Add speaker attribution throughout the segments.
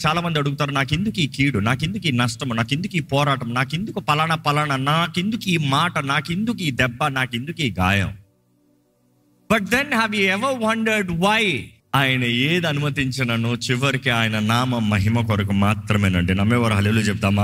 Speaker 1: చాలా మంది అడుగుతారు నాకు ఎందుకు ఈ కీడు నాకు ఎందుకు ఈ నష్టము నాకు ఎందుకు ఈ పోరాటం నాకు ఎందుకు పలానా పలానా నాకెందుకు ఈ మాట నాకెందుకు ఈ దెబ్బ నాకెందుకు ఈ గాయం but then have you ever wondered why ఆయన ఏది అనుమతించినను చివరికి ఆయన నామ మహిమ కొరకు మాత్రమేనండి నమ్మేవారు హలీలు చెప్తామా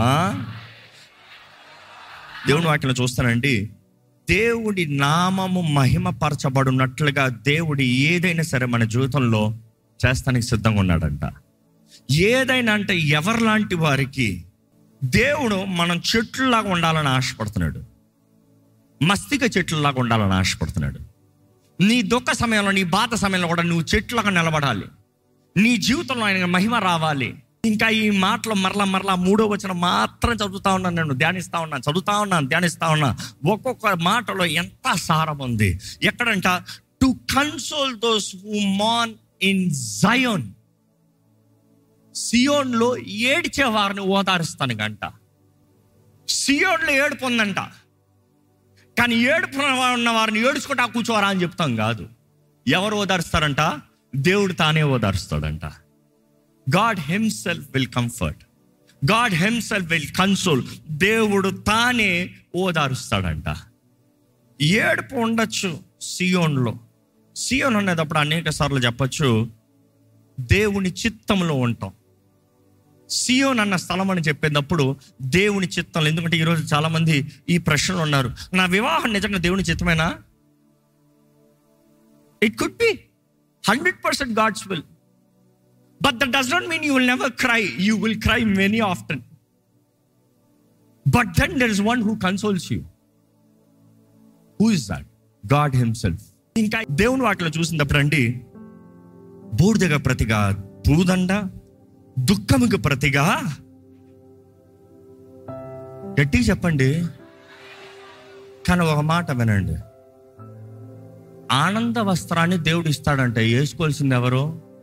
Speaker 1: దేవుని వాక్యం చూస్తానండి దేవుడి నామము మహిమ పరచబడినట్లుగా దేవుడు ఏదైనా సరే మన జీవితంలో చేస్తానికి సిద్ధంగా ఉన్నాడంట ఏదైనా అంటే ఎవరిలాంటి వారికి దేవుడు మనం చెట్లులాగా ఉండాలని ఆశపడుతున్నాడు మస్తిక చెట్లులాగా ఉండాలని ఆశపడుతున్నాడు నీ దుఃఖ సమయంలో నీ బాధ సమయంలో కూడా నువ్వు చెట్లుగా నిలబడాలి నీ జీవితంలో ఆయన మహిమ రావాలి ఇంకా ఈ మాటలు మరలా మరలా మూడో వచ్చిన మాత్రం చదువుతా ఉన్నాను నేను ధ్యానిస్తా ఉన్నాను చదువుతా ఉన్నాను ధ్యానిస్తా ఉన్నా ఒక్కొక్క మాటలో ఎంత సారం ఉంది ఎక్కడంట టు కన్సోల్ దోస్ హూ మాన్ ఇన్ జయోన్ సియోన్లో ఏడ్చే వారిని ఓదారుస్తాను గంట సియోన్లో ఏడుపు ఉందంట కానీ ఏడుపు ఉన్న వారిని ఏడుచుకుంటా కూర్చోరా అని చెప్తాం కాదు ఎవరు ఓదారుస్తారంట దేవుడు తానే ఓదారుస్తాడంట God himself will comfort God himself will console దేవుడు తానే ఓదారుస్తాడంట ఏడుపు ఉండొచ్చు సియోన్లో సియోన్ అనేటప్పుడు అనేక సార్లు చెప్పచ్చు దేవుని చిత్తంలో ఉంటాం సియోన్ అన్న స్థలం అని చెప్పేటప్పుడు దేవుని చిత్తంలో ఎందుకంటే ఈరోజు చాలా మంది ఈ ప్రశ్నలు ఉన్నారు నా వివాహం నిజంగా దేవుని చిత్తమేనా it could be hundred percent God's will but that does not mean you will never cry you will cry many often but then there is one who consoles you who is that God himself ఇంకా దేవుని వాటిలో చూసినప్పుడు అండి బూడిదగా ప్రతిగా భూదండ దుఃఖముకు ప్రతిగా గట్టిగా చెప్పండి కానీ ఒక మాట వినండి ఆనంద వస్త్రాన్ని దేవుడు ఇస్తాడంట వేసుకోవాల్సింది ఎవరు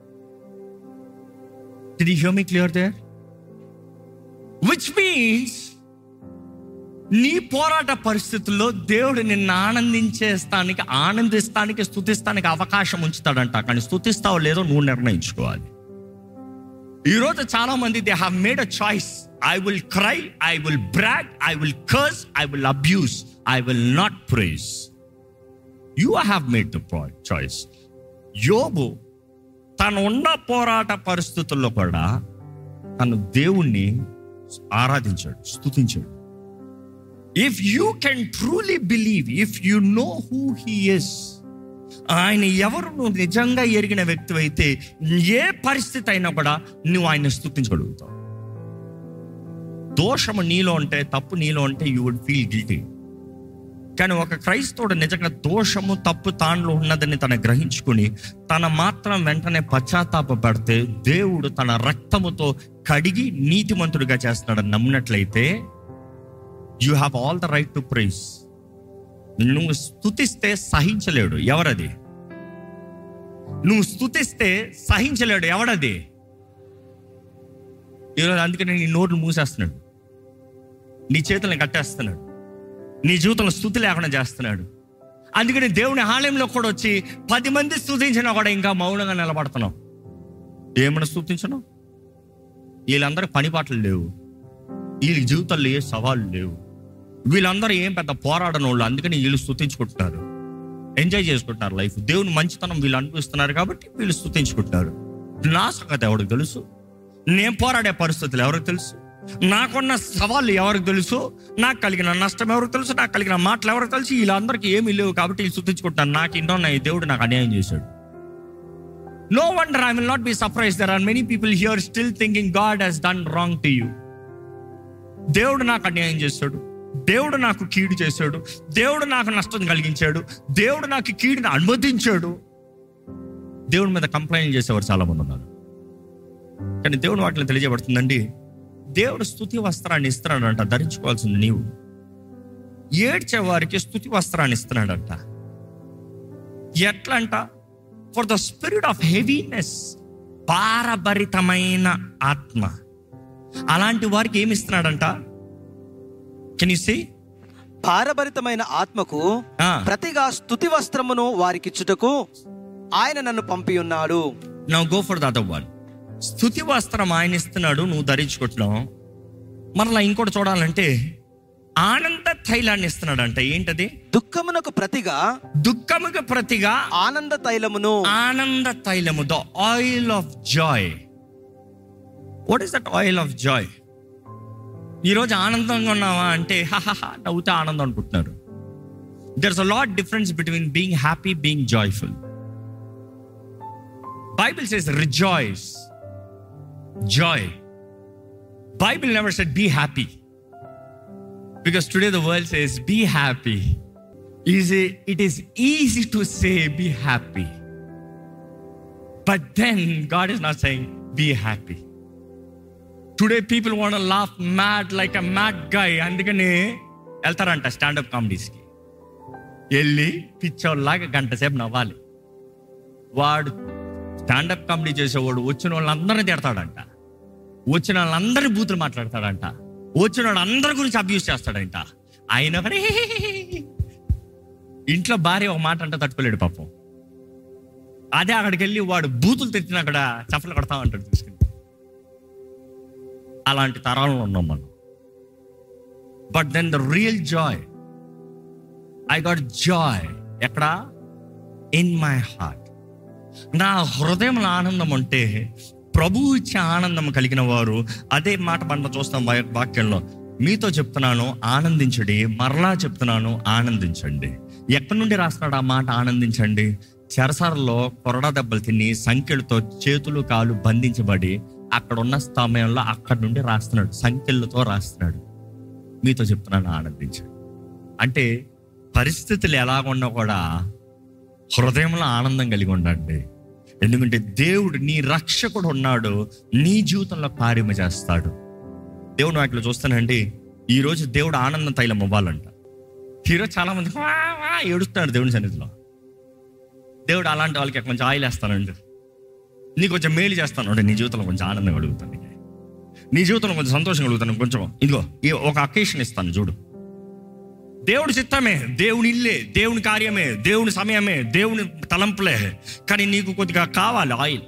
Speaker 1: ఇది హ్యూ మీ క్లియర్ దేర్ విచ్ మీన్స్ నీ పోరాట పరిస్థితుల్లో దేవుడు నిన్ను ఆనందించేస్తానికి ఆనందిస్తానికి స్థుతిస్తానికి అవకాశం ఉంచుతాడంట కానీ స్థుతిస్తావో లేదో నువ్వు నిర్ణయించుకోవాలి ఈరోజు చాలా మంది they have made a choice I will cry I will brag I will curse I will abuse I will not praise you have made the choice యోబు తను ఉన్న పోరాట పరిస్థితుల్లో కూడా తను దేవుణ్ణి ఆరాధించాడు స్తుతించాడు if you can truly believe if you know who he is ఆయన ఎవరు నువ్వు నిజంగా ఎరిగిన వ్యక్తి అయితే ఏ పరిస్థితి అయినా కూడా నువ్వు ఆయన స్థుతించగలుగుతావు దోషము నీలో ఉంటే తప్పు నీలో ఉంటే యూ వుడ్ ఫీల్ గిల్టీ కానీ ఒక క్రైస్తవుడు నిజంగా దోషము తప్పు తానులో ఉన్నదని తన గ్రహించుకుని తన మాత్రం వెంటనే పశ్చాత్తాప పడితే దేవుడు తన రక్తముతో కడిగి నీతిమంతుడిగా చేస్తున్నాడని నమ్మినట్లయితే you have all the right to praise నువ్వు స్థుతిస్తే సహించలేడు ఎవరది నువ్వు స్థుతిస్తే సహించలేడు ఎవడది ఈరోజు అందుకని నీ నోట్లు మూసేస్తున్నాడు నీ చేతులను కట్టేస్తున్నాడు నీ జీవితంలో స్థుతి లేకుండా చేస్తున్నాడు అందుకని దేవుని ఆలయంలో కూడా వచ్చి పది మంది స్థుతించినా కూడా ఇంకా మౌనంగా నిలబడుతున్నావు ఏమైనా స్థుతించను వీళ్ళందరూ పని పాటలు లేవు వీళ్ళ జీవితాల్లో ఏ సవాళ్ళు లేవు వీళ్ళందరూ ఏం పెద్ద పోరాడని వాళ్ళు అందుకని వీళ్ళు స్థుతించుకుంటున్నారు ఎంజాయ్ చేసుకుంటున్నారు లైఫ్ దేవుని మంచితనం వీళ్ళు అనిపిస్తున్నారు కాబట్టి వీళ్ళు స్థుతించుకుంటున్నారు నా సంగతి ఎవరికి తెలుసు నేను పోరాడే పరిస్థితులు ఎవరికి తెలుసు నాకున్న సవాళ్ళు ఎవరికి తెలుసు నాకు కలిగిన నష్టం ఎవరికి తెలుసు నాకు కలిగిన మాటలు ఎవరికి తెలుసు వీళ్ళందరికీ ఏమీ లేవు కాబట్టి వీళ్ళు స్థుతించుకుంటాను నాకు ఇంటో నా దేవుడు నాకు అన్యాయం చేశాడు no wonder I will not be surprise there are many people here still thinking God he's done wrong to you దేవుడు నాకు అన్యాయం చేశాడు దేవుడు నాకు కీడు చేశాడు దేవుడు నాకు నష్టం కలిగించాడు దేవుడు నాకు కీడుని అనుమతించాడు దేవుడి మీద కంప్లైంట్ చేసేవారు చాలా మంది ఉన్నారు కానీ దేవుని వాటిలో తెలియజేయబడుతుందండి దేవుడు స్థుతి వస్త్రాన్ని ఇస్తున్నాడంట ధరించుకోవాల్సింది నీవు ఏడ్చే వారికి స్థుతి వస్త్రాన్ని ఇస్తున్నాడంట ఎట్లా అంట for the spirit of heaviness భారభరితమైన ఆత్మ అలాంటి వారికి ఏమి ఇస్తున్నాడంట కెన్ యూ సీ
Speaker 2: భారభరితమైన ఆత్మకు ప్రతిగా స్థుతి వస్త్రమును వారికిచ్చుటకు ఆయన నన్ను పంపి ఉన్నాడు
Speaker 1: now go for the other one స్థుతి వస్త్రం ఆయన ఇస్తున్నాడు నువ్వు ధరించుకుంటున్నావు మరలా ఇంకోటి చూడాలంటే ఆనంద తైలాన్ని ఇస్తున్నాడు అంట ఏంటది
Speaker 2: దుఃఖమునకు ప్రతిగా
Speaker 1: దుఃఖముకి ప్రతిగా
Speaker 2: ఆనంద తైలమును
Speaker 1: ఆనంద తైలము the oil of joy what is that oil of joy ఈరోజు ఆనందంగా ఉన్నావా అంటే హహహ నవ్వుతే ఆనందం అనుకుంటున్నారు there's a lot difference between being happy being joyful Bible says rejoice joy Bible never said be happy because today the world says be happy easy it is easy to say be happy but then God is not saying be happy today people want laugh mad like a mad guy అందుకని వెళ్తారంట stand up కామెడీస్కి వెళ్ళి పిచ్చోళ్ళలాగా గంట సేపు నవ్వాలి వాడు stand up comedy చేసేవాడు వచ్చిన వాళ్ళందరినీ తిడతాడంట వచ్చిన వాళ్ళందరి బూతులు మాట్లాడతాడంట వచ్చిన వాళ్ళందరి గురించి అబ్యూస్ చేస్తాడంట ఆయన ఒకడే ఇంట్లో భార్య ఒక మాట అంటే తట్టుకోలేడు పాపం అదే అక్కడికి వెళ్ళి వాడు బూతులు తెచ్చిన అక్కడ చప్పలు కొడతా ఉంటాడు చూసుకుని అలాంటి తరాల్లో ఉన్నాం మనం but then the real joy I got joy ఎక్కడ ఇన్ మై హార్ట్ నా హృదయంలో ఆనందం అంటే ప్రభు ఇచ్చే ఆనందం కలిగిన వారు అదే మాట మనం చూస్తాం వా- వాక్యంలో మీతో చెప్తున్నాను ఆనందించండి మరలా చెప్తున్నాను ఆనందించండి ఎక్కడి నుండి రాస్తున్నాడు ఆ మాట ఆనందించండి చెరసరలో కొరడా దెబ్బలు తిని సంఖ్యలతో చేతులు కాలు బంధించబడి అక్కడ ఉన్న సమయంలో అక్కడి నుండి రాస్తున్నాడు సంఖ్యలతో రాస్తున్నాడు మీతో చెప్తున్నాను ఆనందించండి అంటే పరిస్థితులు ఎలాగున్నా కూడా హృదయంలో ఆనందం కలిగి ఉండండి ఎందుకంటే దేవుడు నీ రక్షకుడు ఉన్నాడు నీ జీవితంలో కార్యము చేస్తాడు దేవుడు వాటిలో చూస్తానండి ఈరోజు దేవుడు ఆనందం తైలం అవ్వాలంట ఈరోజు చాలా మంది "వా, వా" ఏడుస్తున్నాడు దేవుని సన్నిధిలో దేవుడు అలాంటి వాళ్ళకి కొంచెం ఆయిల్ వేస్తానండి నీ కొంచెం మేలు చేస్తాను అంటే నీ జీవితంలో కొంచెం ఆనందం కలుగుతాను నీకు. నీ జీవితంలో కొంచెం సంతోషం కలుగుతాను కొంచెం ఇదిగో ఈ ఒక అకేషన్ ఇస్తాను చూడు దేవుడి చిత్తమే దేవుని ఇల్లే దేవుని కార్యమే దేవుని సమయమే దేవుని తలంపులే కానీ నీకు కొద్దిగా కావాలి oil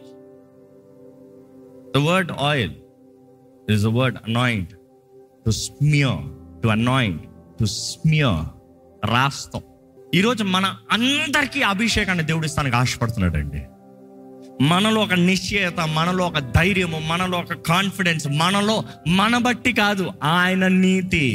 Speaker 1: the word oil is the word anoint to smear to anoint to smear రాస్తాం ఈరోజు మన అందరికీ అభిషేకాన్ని దేవుడు ఇస్తానికి ఆశపడుతున్నాడండి మనలో ఒక నిశ్చయత మనలో ఒక ధైర్యము మనలో ఒక కాన్ఫిడెన్స్ మనలో మన బట్టి కాదు ఆయన నీతి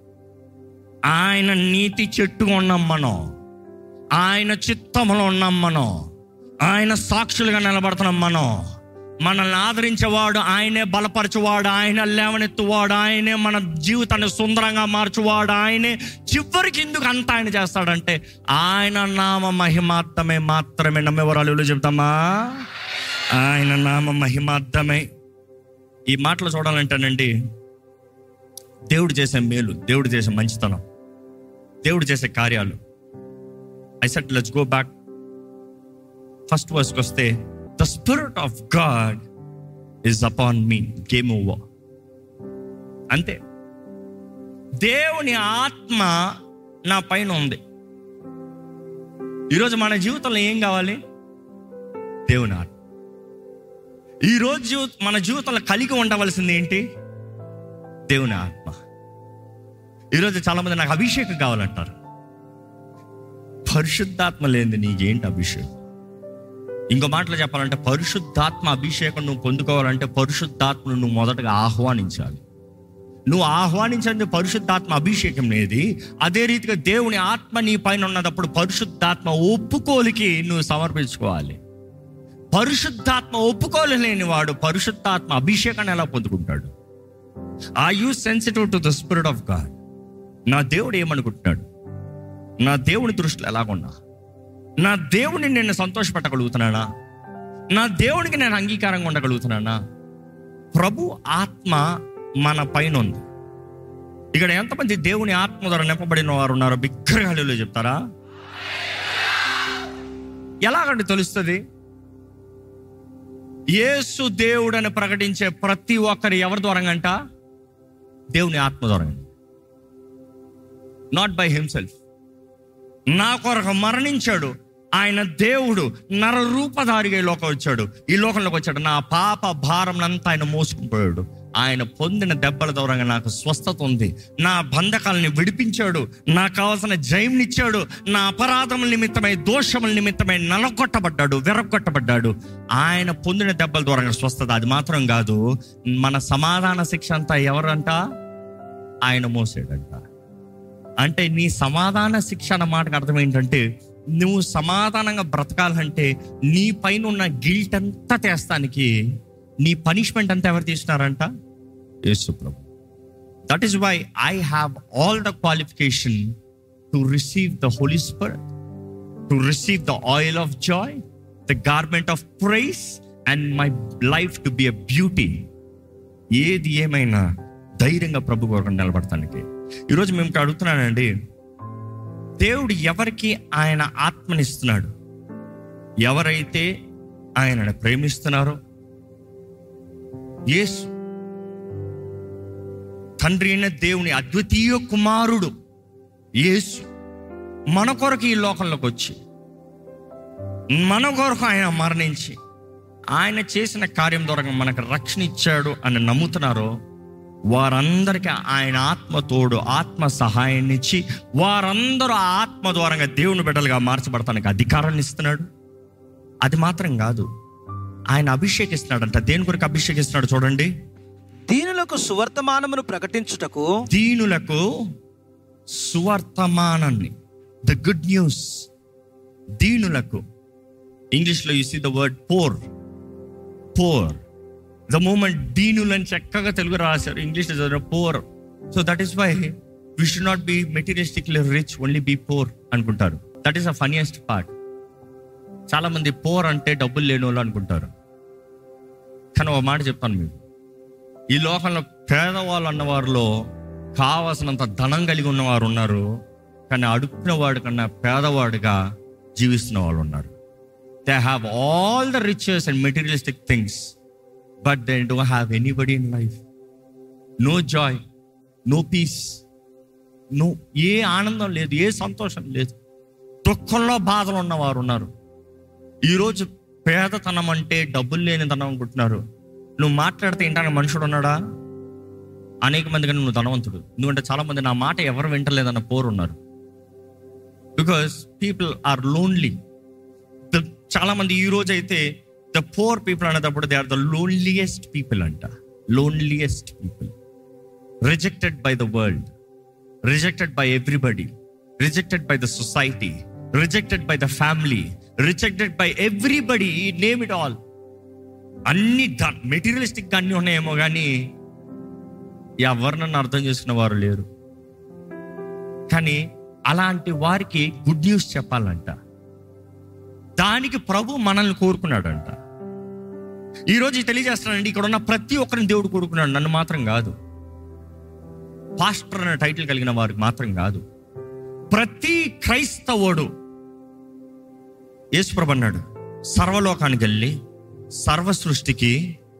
Speaker 1: ఆయన నీతి చెట్టు ఉన్నాం మనం ఆయన చిత్తంలో ఉన్నాం మనం ఆయన సాక్షులుగా నిలబడుతున్నాం మనం మనల్ని ఆదరించేవాడు ఆయనే బలపరచువాడు ఆయన లేవనెత్తువాడు ఆయనే మన జీవితాన్ని సుందరంగా మార్చువాడు ఆయనే చివరికి ఎందుకు అంత ఆయన చేస్తాడంటే ఆయన నామ మహిమార్థమే మాత్రమే నమ్మేవరాలు చెప్తామా ఆయన నామ మహిమార్థమే ఈ మాటలు చూడాలంటేనండి దేవుడు చేసే మేలు దేవుడు చేసే మంచితనం దేవుడు చేసే కార్యాలు I said let's go back first వర్స్కి వస్తే the spirit of God is upon me game over అంతే దేవుని ఆత్మ నా పైన ఉంది ఈరోజు మన జీవితంలో ఏం కావాలి దేవుని ఆత్మ ఈరోజు జీవి మన జీవితంలో కలిగి ఉండవలసింది ఏంటి దేవుని ఆత్మ ఈరోజు చాలా మంది నాకు అభిషేకం కావాలంటారు పరిశుద్ధాత్మ లేనిది నీకేంటి అభిషేకం ఇంకో మాటలో చెప్పాలంటే పరిశుద్ధాత్మ అభిషేకం నువ్వు పొందుకోవాలంటే పరిశుద్ధాత్మను నువ్వు మొదటగా ఆహ్వానించాలి నువ్వు ఆహ్వానించండి పరిశుద్ధాత్మ అభిషేకం లేది అదే రీతిగా దేవుని ఆత్మ నీ పైన ఉన్నదప్పుడు పరిశుద్ధాత్మ ఒప్పుకోలికి నువ్వు సమర్పించుకోవాలి పరిశుద్ధాత్మ ఒప్పుకోలేని వాడు పరిశుద్ధాత్మ అభిషేకాన్ని ఎలా పొందుకుంటాడు are you sensitive to the spirit of God నా దేవుడు ఏమనుకుంటున్నాడు నా దేవుని దృష్టిలో ఎలాగున్నా నా దేవుని నేను సంతోషపెట్టగలుగుతున్నానా నా దేవునికి నేను అంగీకారంగా ఉండగలుగుతున్నానా ప్రభు ఆత్మ మన పైన ఉంది ఇక్కడ ఎంతమంది దేవుని ఆత్మ ద్వారా నింపబడిన వారు ఉన్నారో బిగ్గరగాలిలో చెప్తారా ఎలాగంటే తెలుస్తుంది యేసు దేవుడని ప్రకటించే ప్రతి ఒక్కరు ఎవరి ద్వారంగంట దేవుని ఆత్మ ద్వారా నాట్ బై హిమ్సెల్ఫ్ నా కొరకు మరణించాడు ఆయన దేవుడు నర రూపధారిగా ఈ లోకం వచ్చాడు ఈ లోకంలోకి వచ్చాడు నా పాప భారం అంతా ఆయన మోసుకుపోయాడు ఆయన పొందిన దెబ్బల దూరంగా నాకు స్వస్థత ఉంది నా బంధకాలని విడిపించాడు నాకు కావాల్సిన జయంనిచ్చాడు నా అపరాధముల నిమిత్తమై దోషముల నిమిత్తమై నలగొట్టబడ్డాడు విరగొట్టబడ్డాడు ఆయన పొందిన దెబ్బల దూరంగా స్వస్థత అది మాత్రం కాదు మన సమాధాన శిక్ష అంతా ఎవరంట ఆయన మోసాడంట అంటే నీ సమాధాన శిక్ష అన్న మాటకు అర్థం ఏంటంటే నువ్వు సమాధానంగా బ్రతకాలంటే నీ పైన ఉన్న గిల్ట్ అంతా తెస్తానికి నీ పనిష్మెంట్ అంతా ఎవరు తీసినారంట యేసు ప్రభు that is why I have all the qualification to receive the Holy Spirit to receive the oil of joy the garment of praise and my life to be a beauty ఏది ఏమైనా ధైర్యంగా ప్రభు కొరకు నిలబడటానికి ఈరోజు మేము ఇక్కడ అడుగుతున్నానండి దేవుడు ఎవరికి ఆయన ఆత్మనిస్తున్నాడు ఎవరైతే ఆయనను ప్రేమిస్తున్నారో యేసు తండ్రి అయిన దేవుని అద్వితీయ కుమారుడు యేసు మన కొరకు ఈ లోకంలోకి వచ్చి మన కొరకు ఆయన మరణించి ఆయన చేసిన కార్యం ద్వారా మనకు రక్షణ ఇచ్చాడు అని నమ్ముతున్నారో వారందరికీ ఆయన ఆత్మ తోడు ఆత్మ సహాయాన్ని ఇచ్చి వారందరూ ఆ ఆత్మ ద్వారంగా దేవుని బిడ్డలుగా మార్చబడటానికి అధికారాన్ని ఇస్తున్నాడు అది మాత్రం కాదు ఆయన అభిషేకిస్తున్నాడంట దేని కొరకు అభిషేకిస్తున్నాడు చూడండి
Speaker 2: దీనులకు సువర్తమానమును ప్రకటించుటకు
Speaker 1: దీనులకు సువర్తమానాన్ని ద గుడ్ న్యూస్ దీనులకు ఇంగ్లీష్లో you see the word poor poor the moment దీనులని చక్కగా తెలుగు రాశారు ఇంగ్లీష్లో చదివిన poor so that is why we should not be materialistically rich only be poor అనుకుంటారు that is a funniest part చాలా మంది పోర్ అంటే డబ్బులు లేని వాళ్ళు అనుకుంటారు కానీ ఒక మాట చెప్తాను మీకు ఈ లోకంలో పేదవాళ్ళు అన్నవారిలో కావలసినంత ధనం కలిగి ఉన్నవారు ఉన్నారు కానీ అడుక్కున్న వాడి కన్నా పేదవాడిగా జీవిస్తున్న వాళ్ళు ఉన్నారు they have all the riches and materialistic things but they don't have anybody in life no joy no peace no ఏ ఆనందం లేదు ఏ సంతోషం లేదు దుఃఖంలో బాధలు ఉన్నవారు ఉన్నారు ఈరోజు పేదతనం అంటే డబ్బులు లేనితనం అనుకుంటున్నారు నువ్వు మాట్లాడితే ఏంటనే మనుషుడు ఉన్నాడా అనేక మంది కానీ నువ్వు ధనవంతుడు నువ్వంటే చాలా మంది నా మాట ఎవరు వింటలేదన్న పోరు ఉన్నారు బికాస్ పీపుల్ ఆర్ లోన్లీ చాలా మంది ఈ రోజు అయితే ద పోర్ పీపుల్ అనేటప్పుడు they are the loneliest people అంట loneliest people rejected by the world rejected by everybody rejected by the society rejected by the family rejected by everybody name it all అన్ని materialistic అన్ని ఉన్నాయేమో కానీ ఎవరు నన్ను అర్థం చేసుకున్న వారు లేరు కానీ అలాంటి వారికి గుడ్ న్యూస్ చెప్పాలంట దానికి ప్రభు మనల్ని కోరుకున్నాడంట ఈరోజు ఇది తెలియజేస్తున్నానండి ఇక్కడ ఉన్న ప్రతి ఒక్కరిని దేవుడు కోరుకున్నాడు నన్ను మాత్రం కాదు పాస్టర్ అనే టైటిల్ కలిగిన వారికి మాత్రం కాదు ప్రతి క్రైస్తవుడు యేసుప్రభు అన్నాడు సర్వలోకానికి వెళ్ళి సర్వ సృష్టికి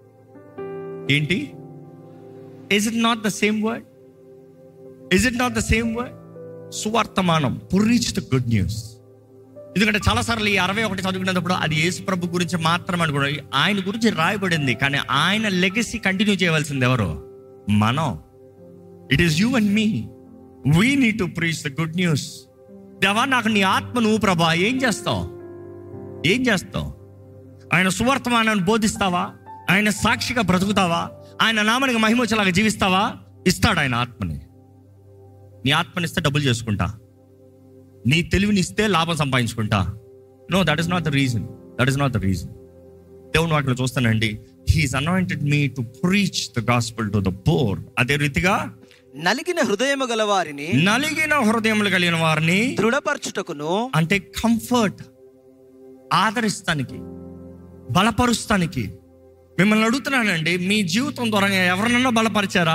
Speaker 1: ఏంటి is it not the same word is it not the same word సువర్తమానం రీచ్ ద గుడ్ న్యూస్ ఎందుకంటే చాలాసార్లు ఈ అరవై ఒకటి చదువుకునేటప్పుడు అది యేసు ప్రభు గురించి మాత్రమే అనుకో ఆయన గురించి రాయబడింది కానీ ఆయన లెగసీ కంటిన్యూ చేయవలసింది ఎవరు మనం it is you and me we need to preach the good news దేవా నాకు నీ ఆత్మ నువ్వు ప్రభా ఏం చేస్తావు ఏం చేస్తావు ఆయన సువర్తమానాన్ని బోధిస్తావా ఆయన సాక్షిగా బ్రతుకుతావా ఆయన నామానికి మహిమ వచ్చేలాగా జీవిస్తావా ఇస్తాడు ఆయన ఆత్మని నీ ఆత్మనిస్తే డబ్బులు చేసుకుంటా నీ తెలివిని ఇస్తే లాభం సంపాదించుకుంటా no that is not the reason that is not the reason దేవుని వాటిలో చూస్తానండి he's anointed me to preach the gospel to the poor అదే రీతిగా
Speaker 2: నలిగిన హృదయము గల వారిని
Speaker 1: నలిగిన హృదయములు కలిగిన వారిని
Speaker 2: దృఢపరచుటకును
Speaker 1: అంటే కంఫర్ట్ ఆదరిస్తానికి బలపరుస్తానికి మిమ్మల్ని అడుగుతున్నానండి మీ జీవితం ద్వారా ఎవరినన్నా బలపరిచారా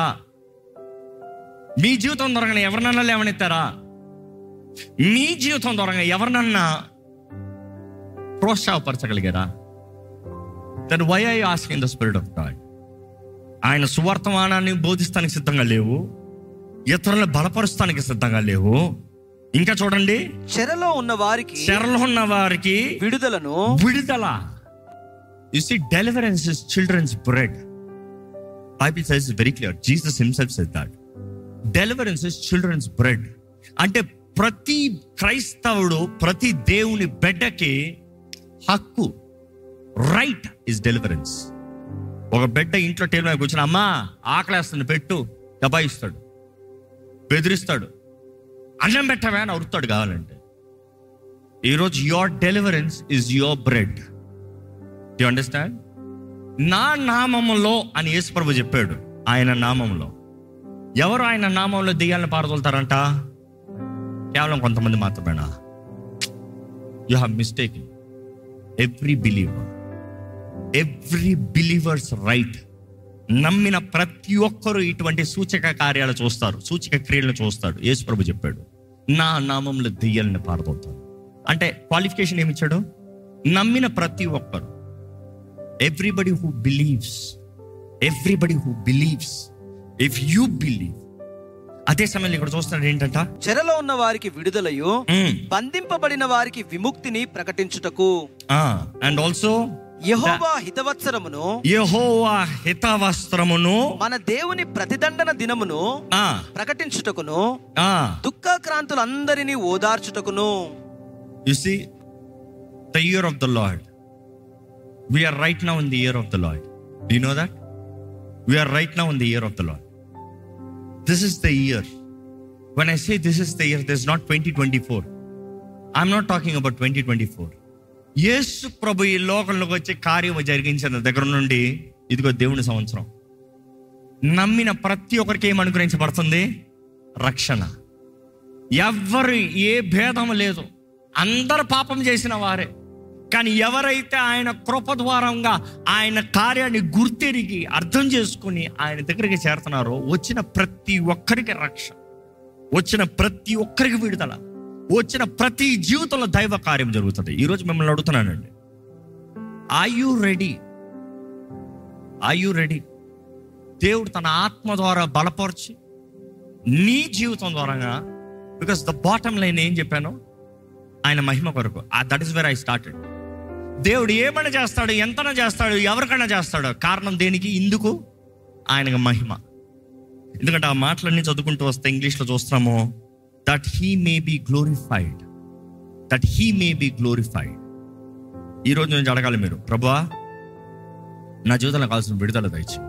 Speaker 1: మీ జీవితం ద్వారా ఎవరినన్నా లేవనెత్తారా మీ జీవితం ద్వారా ఎవరినన్నా ప్రోత్సాహపరచగలిగారా that why I asking the spirit of God ఆయన సువర్తమానాన్ని బోధిస్తానికి సిద్ధంగా లేవు ఇతరులను బలపరుస్తానికి సిద్ధంగా లేవు ఇంకా చూడండి
Speaker 2: చెరలో ఉన్న వారికి
Speaker 1: చెరలో ఉన్న వారికి
Speaker 2: విడుదలను
Speaker 1: విడుదల you see deliverance is children's bread Bible says very clear Jesus himself said that deliverance is children's bread అంటే ప్రతి క్రైస్తవుడు ప్రతి దేవుని బిడ్డకి హక్కు రైట్ ఇస్ డెలివరెన్స్ ఒక బిడ్డ ఇంట్లో టేబుల్ మీద కూర్చొని అమ్మా ఆకలేస్తుంది పెట్టు దబాయిస్తాడు బెదిరిస్తాడు అన్నం పెట్టవే అని అరుతాడు కావాలంటే ఈరోజు your deliverance is your bread you understand నా నామములో అని యేసుప్రభు చెప్పాడు ఆయన నామంలో ఎవరు ఆయన నామంలో దెయ్యాలను పారదోలుతారంట కేవలం కొంతమంది మాత్రమేనా you have mistake every believer every believers right నమ్మిన ప్రతి ఒక్కరూ ఇటువంటి సూచక కార్యాలు చూస్తారు సూచక క్రియలను చూస్తాడు యేసు ప్రభు చెప్పాడు నా నామంలో దెయ్యాలను పారదోలుతాడు అంటే క్వాలిఫికేషన్ ఏమి ఇచ్చాడు నమ్మిన ప్రతి ఒక్కరు everybody who believes everybody who believes if you believe అదే సమయంలో ఇక్కడ చూస్తున్నాడు ఏంటంట
Speaker 2: చెరలో ఉన్న వారికి విడుదలయు బంధింపబడిన వారికి విముక్తిని ప్రకటించుటకు
Speaker 1: అండ్ ఆల్సో
Speaker 2: యెహోవా హితవత్సరమును
Speaker 1: యహోవా హితవస్త్రమును
Speaker 2: మన దేవుని ప్రతిదండన దినమును
Speaker 1: ఆ,
Speaker 2: ప్రకటించుటకును
Speaker 1: ఆ,
Speaker 2: దుఃఖాక్రాంతులందరినీ ఓదార్చుటకును
Speaker 1: You see, the year of the Lord. We are right now in the year of the Lord. Do you know that? We are right now in the year of the Lord. This is the year. When I say this is the year, there's not 2024. I'm not talking about 2024. యేసు ప్రభు ఈ లోకంలోకి వచ్చే కార్యము జరిగించిన దగ్గర నుండి ఇదిగో దేవుని సంవత్సరం నమ్మిన ప్రతి ఒక్కరికి ఏం అనుగ్రహించబడుతుంది రక్షణ ఎవ్వరు ఏ భేదం లేదు అందరు పాపం చేసిన వారే కానీ ఎవరైతే ఆయన కృప ద్వారంగా ఆయన కార్యాన్ని గుర్తెరిగి అర్థం చేసుకుని ఆయన దగ్గరికి చేరుతున్నారో వచ్చిన ప్రతి ఒక్కరికి రక్ష వచ్చిన ప్రతి ఒక్కరికి విడుదల వచ్చిన ప్రతి జీవితంలో దైవ కార్యం జరుగుతుంది ఈరోజు మిమ్మల్ని అడుగుతున్నానండి are you ready are you ready దేవుడు తన ఆత్మ ద్వారా బలపరిచి నీ జీవితం ద్వారాగా బికాస్ ద బాటమ్ లైన్ ఏం చెప్పాను ఆయన మహిమ కొరకు that is where I started దేవుడు ఏమైనా చేస్తాడు ఎంతనా చేస్తాడు ఎవరికైనా చేస్తాడు కారణం దేనికి ఇందుకు ఆయనకు మహిమ ఎందుకంటే ఆ మాటలన్నీ చదువుకుంటూ వస్తే ఇంగ్లీష్లో చూస్తున్నాము that he may be glorified that he may be glorified ఈరోజు నుంచి అడగాలి మీరు ప్రభువా నా జీవితంలో కావాల్సిన విడుదల దయచి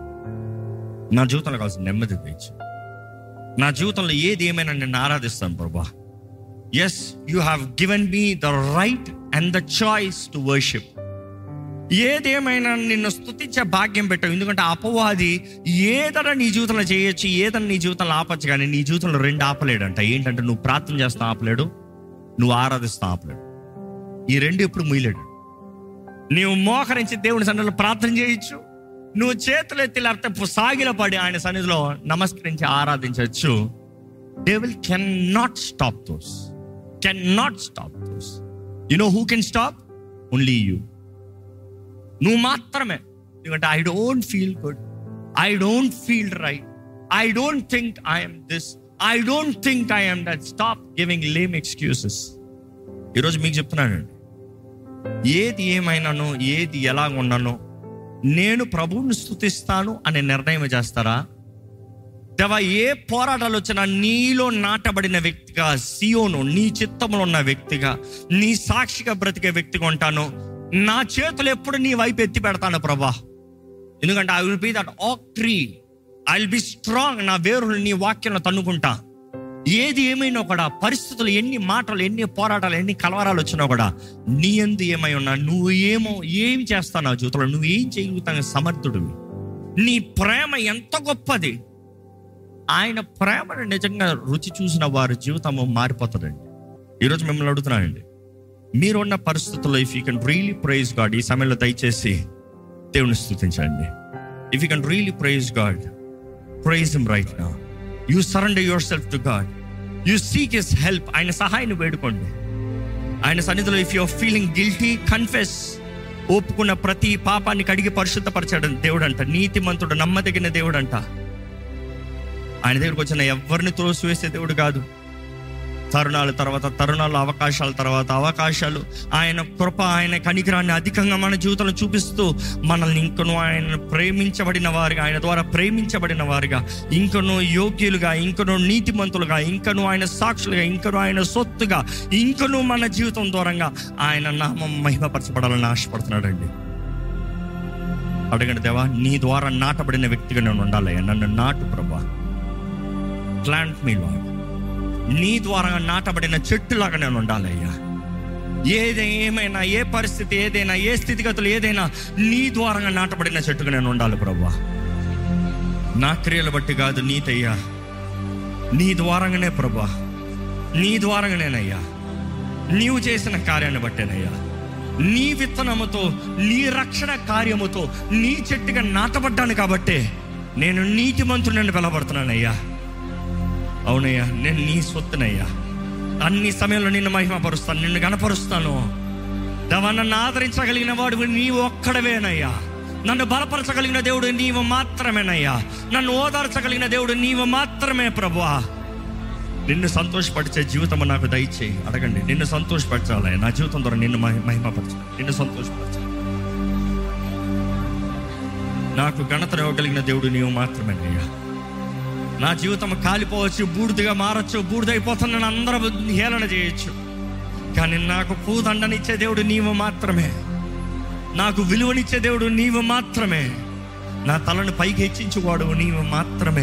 Speaker 1: నా జీవితంలో కావాల్సిన నెమ్మది దయచి నా జీవితంలో ఏది ఏమైనా నేను ఆరాధిస్తాను ప్రభా yes you have given me the right and the choice to worship ఏదేమైనా నిన్ను స్తుతించే భాగ్యం పెట్టావు ఎందుకంటే అపవాది ఏదైనా నీ జీవితంలో చేయొచ్చు ఏదైనా నీ జీవితంలో ఆపచ్చు కానీ నీ జీవితంలో రెండు ఆపలేడంట ఏంటంటే నువ్వు ప్రార్థన చేస్తా ఆపలేడు నువ్వు ఆరాధిస్తా ఆపలేడు ఈ రెండు ఎప్పుడు ముయ్యలేడు నీవు మోకరించి దేవుని సన్నిధిలో ప్రార్థన చేయొచ్చు నువ్వు చేతులు ఎత్తి లేకపోతే సాగిల పడి ఆయన సన్నిధిలో నమస్కరించి ఆరాధించవచ్చు devil can not stop those can not stop those you know who can stop only you నువ్వు మాత్రమే ఎందుకంటే I don't feel good I don't feel right I don't think I'm this I don't think I'm that stop giving lame excuses ఈరోజు మీకు చెప్తున్నానండి ఏది ఏమైనానో ఏది ఎలాగ ఉన్నానో నేను ప్రభువుని స్థుతిస్తాను అనే నిర్ణయం చేస్తారా దేవా ఏ పోరాటాలు వచ్చినా నీలో నాటబడిన వ్యక్తిగా సియోను నీ చిత్తంలో ఉన్న వ్యక్తిగా నీ సాక్షిగా బ్రతికే వ్యక్తిగా ఉంటాను నా చేతులు ఎప్పుడు నీ వైపు ఎత్తి పెడతాను ప్రభా ఎందుకంటే I will be that oak tree I will be strong నా వేరులు నీ వాక్యంలో తన్నుకుంటా ఏది ఏమైనా కూడా పరిస్థితులు ఎన్ని మాటలు ఎన్ని పోరాటాలు ఎన్ని కలవరాలు వచ్చినా కూడా నీ ఎందు ఏమై ఉన్నా నువ్వు ఏమో ఏం చేస్తావు నా జీవితంలో నువ్వు ఏం చేయగలుగుతావు సమర్థుడివి నీ ప్రేమ ఎంత గొప్పది ఆయన ప్రేమను నిజంగా రుచి చూసిన వారి జీవితము మారిపోతుందండి ఈరోజు మిమ్మల్ని అడుగుతున్నానండి మీరున్న పరిస్థితుల్లో if you can really praise God ఈ సమయంలో దయచేసి దేవుని స్థుతించండి if you can really praise God praise him right నా you surrender yourself to God you seek his help ఆయన సహాయాన్ని వేడుకోండి ఆయన సన్నిధిలో if your feeling guilty confess ఒప్పుకున్న ప్రతి పాపాన్ని కడిగి పరిశుద్ధపరచాడు దేవుడు అంట నీతిమంతుడు నమ్మదగిన దేవుడు అంట ఆయన దగ్గరకు వచ్చిన ఎవరిని త్రోసివేసే దేవుడు కాదు తరుణాల తర్వాత తరుణాలు అవకాశాల తర్వాత అవకాశాలు ఆయన కృప ఆయన కనికరాన్ని అధికంగా మన జీవితంలో చూపిస్తూ మనల్ని ఇంకను ఆయన ప్రేమించబడిన వారిగా ఆయన ద్వారా ప్రేమించబడిన వారిగా ఇంకను యోగ్యులుగా ఇంకను నీతిమంతులుగా ఇంకను ఆయన సాక్షులుగా ఇంకను ఆయన సొత్తుగా ఇంకను మన జీవితం దూరంగా ఆయన నామం మహిమపరచబడాలని ఆశపడుతున్నాడండి అడగండి దేవా నీ ద్వారా నాటబడిన వ్యక్తిగా నేను ఉండాలయ్యా నన్ను నాటు ప్రభా ప్లాంట్ మీ లాడ్ నీ ద్వారా నాటబడిన చెట్టులాగా నేను ఉండాలయ్యా ఏది ఏమైనా ఏ పరిస్థితి ఏదైనా ఏ స్థితిగతులు ఏదైనా నీ ద్వారా నాటబడిన చెట్టుగా నేను ఉండాలి ప్రభా నా క్రియలు బట్టి కాదు నీతయ్యా నీ ద్వారంగానే ప్రభా నీ ద్వారంగానేనయ్యా నీవు చేసిన కార్యాన్ని బట్టేనయ్యా నీ విత్తనముతో నీ రక్షణ కార్యముతో నీ చెట్టుగా నాటబడ్డాను కాబట్టే నేను నీతిమంతుడని పిలవడుతున్నానయ్యా అవునయ్యా నేను నీ సొత్తునయ్యా అన్ని సమయంలో నిన్ను మహిమపరుస్తాను నిన్ను గణపరుస్తాను దేవా నన్ను ఆదరించగలిగిన వాడు నీవు ఒక్కడవేనయ్యా నన్ను బలపరచగలిగిన దేవుడు నీవు మాత్రమేనయ్యా నన్ను ఓదార్చగలిగిన దేవుడు నీవు మాత్రమే ప్రభువా నిన్ను సంతోషపరిచే జీవితం నాకు దయచేయి అడగండి నిన్ను సంతోషపరచాలి నా జీవితం ద్వారా నిన్ను మహి మహిమపరచాలి నిన్ను సంతోషపరచాలి నాకు ఘనత ఇవ్వగలిగిన దేవుడు నీవు మాత్రమేనయ్యా నా జీవితం కాలిపోవచ్చు బూడిదగా మారచ్చు బూడిదైపోతుందని అందరూ హేళన చేయొచ్చు కానీ నాకు పూదండనిచ్చే దేవుడు నీవు మాత్రమే నాకు విలువనిచ్చే దేవుడు నీవు మాత్రమే నా తలను పైకి హెచ్చించువాడు నీవు మాత్రమే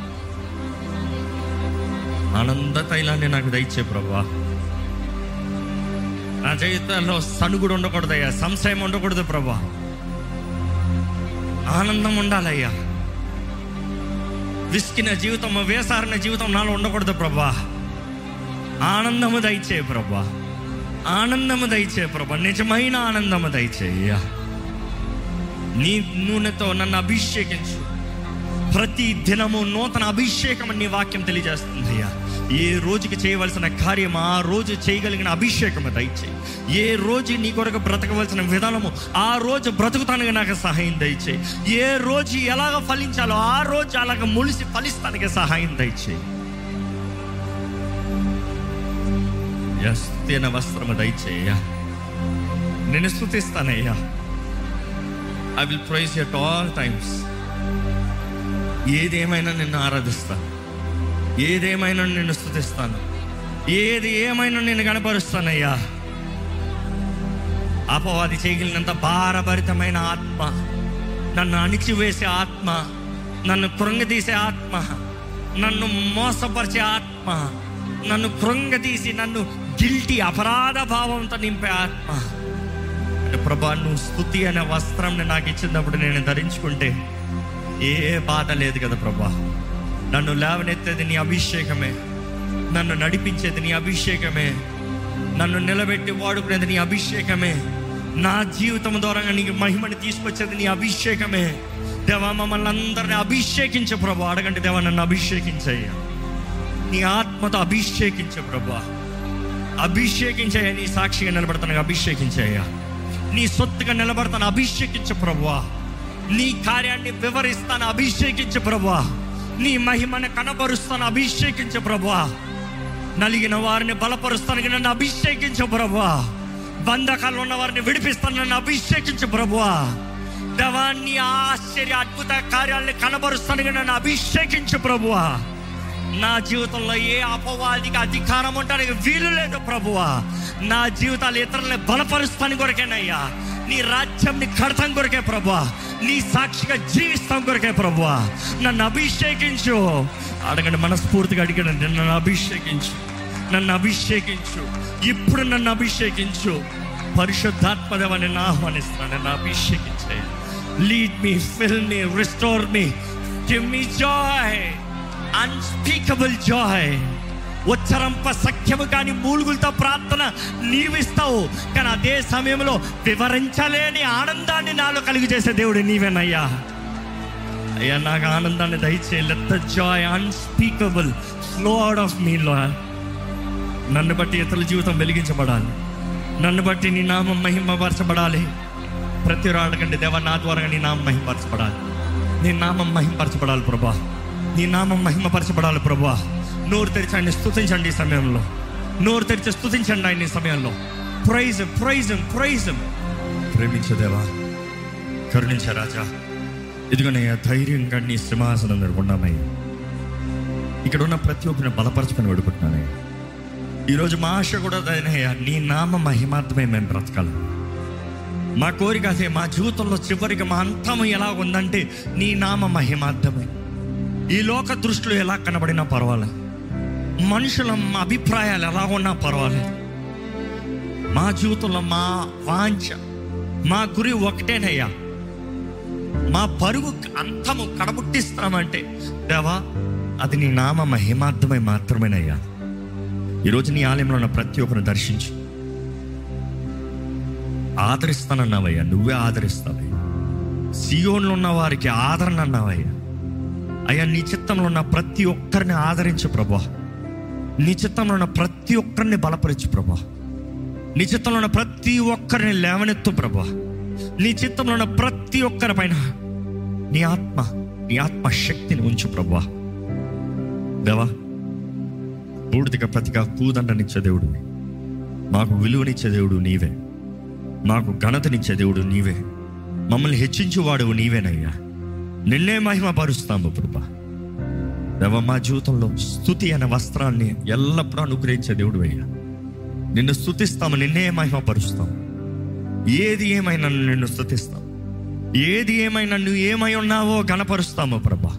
Speaker 1: ఆనంద తైలాన్ని నాకు దయచే ప్రభా నా జీవితంలో సనుగుడు ఉండకూడదయ్యా సంశయం ఉండకూడదు ప్రభా ఆనందం ఉండాలయ్యా విసికిన జీవితం వేసారిన జీవితం నాలో ఉండకూడదు ప్రభా ఆనందము దయచే ప్రభా ఆనందము దయచే ప్రభా నిజమైన ఆనందము దయచేయ్యా నీ నూనెతో నన్ను అభిషేకించు ప్రతి దినము నూతన అభిషేకం అని నీ వాక్యం తెలియజేస్తుంది అయ్యా ఏ రోజుకి చేయవలసిన కార్యం ఆ రోజు చేయగలిగిన అభిషేకము దయచేయి ఏ రోజు నీ కొరకు బ్రతకవలసిన విధానము ఆ రోజు బ్రతుకుతానికి నాకు సహాయం దయచేయి ఏ రోజు ఎలాగ ఫలించాలో ఆ రోజు అలాగ ములిసి ఫలిస్తానికి సహాయం దయచేయి ఎస్తైన వస్త్రము దయచేయ నేను స్థుతిస్తానయ్యా I will praise at all times ఏదేమైనా నిన్ను ఆరాధిస్తాను ఏదేమైనా నిన్ను స్థుతిస్తాను ఏది ఏమైనా నేను కనపరుస్తానయ్యా అపవాది చేయగలిగినంత భారభరితమైన ఆత్మ నన్ను అణిచివేసే ఆత్మ నన్ను కృంగదీసే ఆత్మ నన్ను మోసపరిచే ఆత్మ నన్ను కృంగదీసి నన్ను గిల్టీ అపరాధ భావంతో నింపే ఆత్మ అంటే ప్రభా నువ్వు స్థుతి అనే వస్త్రం నాకు ఇచ్చినప్పుడు నేను ధరించుకుంటే ఏ బాధ లేదు కదా ప్రభా నన్ను లేవనెత్తేది నీ అభిషేకమే నన్ను నడిపించేది నీ అభిషేకమే నన్ను నిలబెట్టి వాడుకునేది నీ అభిషేకమే నా జీవితం ద్వారా నీకు మహిమని తీసుకొచ్చేది నీ అభిషేకమే దేవా మమ్మల్ని అందరిని అభిషేకించే ప్రభా అడగండి దేవా నన్ను అభిషేకించయ్యా నీ ఆత్మతో అభిషేకించే ప్రభా అభిషేకించయ్యా నీ సాక్షిగా నిలబడతాను అభిషేకించయ్యా నీ సొత్తుగా నిలబడతాను అభిషేకించు ప్రభువా నీ కార్యాన్ని వివరిస్తాను అభిషేకించు ప్రభువా నీ మహిమను కనబరుస్తాను అభిషేకించు ప్రభువా నలిగిన వారిని బలపరుస్తానికి నన్ను అభిషేకించు ప్రభువా బంధకాలు ఉన్న వారిని విడిపిస్తాను నన్ను అభిషేకించు ప్రభువా దేవాన్ని ఆశ్చర్య అద్భుత కార్యాలను కనబరుస్తానికి నన్ను అభిషేకించు ప్రభువా నా జీవితంలో ఏ అపవాదికి అధికారం ఉండడానికి వీలు లేదు ప్రభువా నా జీవితాలు ఇతరులని బలపరుస్తాను కొరకేనయ్యా నీ రాజ్యంని కడతాం కొరకే ప్రభువా నీ సాక్షిగా జీవిస్తాం కొరకే ప్రభువా నన్ను అభిషేకించు అడగండి మనస్ఫూర్తిగా అడిగండి నన్ను అభిషేకించు నన్ను అభిషేకించు ఇప్పుడు నన్ను అభిషేకించు పరిశుద్ధాత్మదేవాన్ని నా ఆహ్వానిస్తున్నాను నన్ను అభిషేకించే lead me fill me restore me give me joy unspeakable joy ఉచ్చరంప సఖ్యము కాని మూలుగులతో ప్రార్థన నీవిస్తావు కానీ అదే సమయంలో వివరించలేని ఆనందాన్ని నాలో కలిగి చేసే దేవుడు నీవేనయ్యా అయ్యా నాకు ఆనందాన్ని దయచే let the joy unspeakable flow out of me లో నన్ను బట్టి ఇతరుల జీవితం వెలిగించబడాలి నన్ను బట్టి నీ నామం మహిమపరచబడాలి ప్రతి అడగండి దేవ నా ద్వారా నీ నామం మహిమపరచబడాలి నీ నామం మహిమపరచబడాలి ప్రభా నీ నామం మహిమపరచబడాలి ప్రభా నోరు తెరిచండి స్తుతించండి ఈ సమయంలో నోరు తెరిచి స్తుతించండి ఆయన ఈ సమయంలో ప్రైజ్ ప్రైజ్ ప్రైజ్ ప్రేమించదేవా కరుణించ రాజా ఇదిగోనయ్యా ధైర్యంగా నీ సింహాసనం మీద ఉన్నామయ్యా ఇక్కడ ఉన్న ప్రతి ఒక్కరిని బలపరచుకొని వేడుకుంటున్నానయ్యా ఈరోజు మా ఆశ కూడా అదేనయ్యా నీ నామ మహిమార్థమే మేము బ్రతకాలి మా కోరిక అదే మా జీవితంలో చివరికి మా అంతం ఎలా ఉందంటే నీ నామ మహిమార్థమే ఈ లోక దృష్టిలో ఎలా కనబడినా పర్వాలేదు మనుషుల మా అభిప్రాయాలు ఎలా ఉన్నా పర్వాలేదు మా జీవితంలో మా వాంఛ మా గురి ఒకటేనయ్యా మా పరుగు అంతము కడబుట్టిస్తామంటే దేవా అది నీ నామ మహిమార్థమై మాత్రమేనయ్యా ఈరోజు నీ ఆలయంలో ఉన్న ప్రతి ఒక్కరిని దర్శించు ఆదరిస్తానన్నావయ్యా నువ్వే ఆదరిస్తావయ్యా సియోన్లో ఉన్న వారికి ఆదరణ అన్నావయ్యా అయ్యా నీ చిత్తంలో ఉన్న ప్రతి ఒక్కరిని ఆదరించు ప్రభా నీ చిత్తంలో ఉన్న ప్రతి ఒక్కరిని బలపరచు ప్రభా నీ చిత్తంలో ఉన్న ప్రతి ఒక్కరిని లేవనెత్తు ప్రభా నీ చిత్తంలో ఉన్న ప్రతి ఒక్కరి పైన నీ ఆత్మ నీ ఆత్మ శక్తిని ఉంచు ప్రభా దేవా బూడిదిగా ప్రతిగా కూదండనిచ్చే దేవుడు మాకు విలువనిచ్చే దేవుడు నీవే మాకు ఘనతనిచ్చే దేవుడు నీవే మమ్మల్ని హెచ్చించువాడు నీవేనయ్యా నిన్నే మహిమ పరుస్తాము ప్రభా దేవ మా జీవితంలో స్థుతి అనే వస్త్రాన్ని ఎల్లప్పుడూ అనుగ్రహించే దేవుడు అయ్యా నిన్ను స్థుతిస్తాము నిన్నే మహిమ పరుస్తాము ఏది ఏమైనా నిన్ను స్థుతిస్తాం ఏది ఏమైనా నువ్వు ఏమై ఉన్నావో గణపరుస్తామో ప్రభా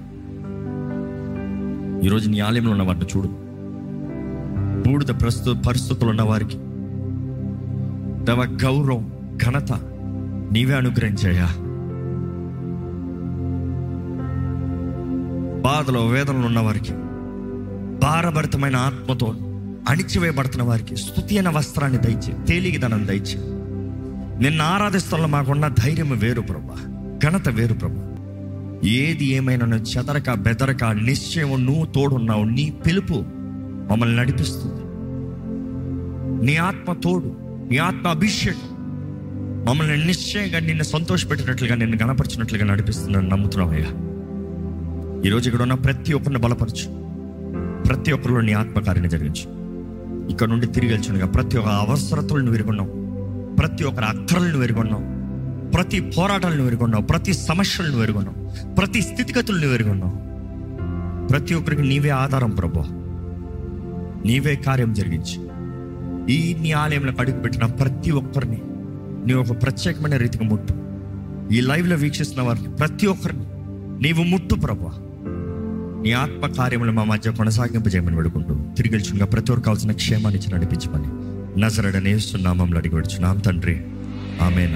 Speaker 1: ఈరోజు నీ ఆలయంలో ఉన్న వాటిని చూడు బూడిద ప్రస్తు పరిస్థితులు ఉన్న వారికి దేవ గౌరవం ఘనత నీవే అనుగ్రహించాయా బాధలో వేదనలు ఉన్న వారికి భారభరితమైన ఆత్మతో అణిచివేయబడుతున్న వారికి స్థుతి అనే వస్త్రాన్ని దయచే తేలిగిదనం దయచే నిన్ను ఆరాధిస్తున్న మాకున్న ధైర్యం వేరు ప్రభా ఘనత వేరు ప్రభా ఏది ఏమైనా నువ్వు చెదరక బెదరక నిశ్చయం నువ్వు తోడున్నావు నీ పిలుపు మమ్మల్ని నడిపిస్తుంది నీ ఆత్మ తోడు నీ ఆత్మ అభిషేకం మమ్మల్ని నిశ్చయంగా నిన్ను సంతోషపెట్టినట్లుగా నిన్ను గణపరిచినట్లుగా నడిపిస్తున్నాను నమ్ముతున్నావయ్యా ఈరోజు ఇక్కడ ఉన్న ప్రతి ఒక్కరిని బలపరచు ప్రతి ఒక్కరిలో నీ ఆత్మకార్యాన్ని జరిగించు ఇక్కడ నుండి తిరిగి వెళ్చునుగా ప్రతి ఒక్క అవసరతలను ఎరుగున్నావు ప్రతి ఒక్కరి అక్కరలను ఎరుగున్నావు ప్రతి పోరాటాలను ఎరుగున్నావు ప్రతి సమస్యలను ఎరుగున్నావు ప్రతి స్థితిగతులను ఎరుగున్నావు ప్రతి ఒక్కరికి నీవే ఆధారం ప్రభు నీవే కార్యం జరిగించి ఈ నీ ఆలయంలో అడుగు పెట్టిన ప్రతి ఒక్కరిని నీ ఒక ప్రత్యేకమైన రీతిగా ముట్టు ఈ లైవ్లో వీక్షిస్తున్న వారిని ప్రతి ఒక్కరిని నీవు ముట్టు ప్రభా నీ ఆత్మ కార్యములు మా మధ్య కొనసాగింపజేయమని వేడుకుంటూ తిరిగి వెళ్చుగా ప్రతి ఒక్కరు కావాల్సిన క్షేమాన్ని ఇచ్చి నడిపించమని నజరడనేస్తున్నామంలో అడిగి వచ్చున్నాం తండ్రి ఆమె